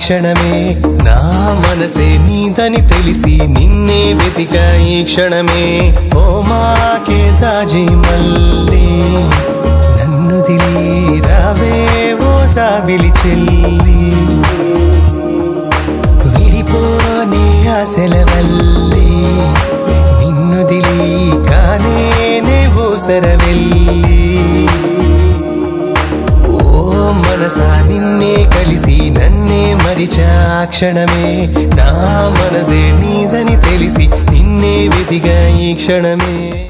క్షణమే నా మనసే నీదని తెలిసి నిన్నే వెతిక ఈ క్షణమే ఓ మాకే జాజి మల్లే నన్ను దిలి రావే ఓ జాబిలి చెల్లి విడిపోనే ఆశల వల్లే నిన్ను దిలి కానే ఊసర వెళ్ళి ఓ మనసా నిన్నే కలిసి నన్నే మరిచా క్షణమే నా మనసే నీదని తెలిసి నిన్నే వెతిగా ఈ క్షణమే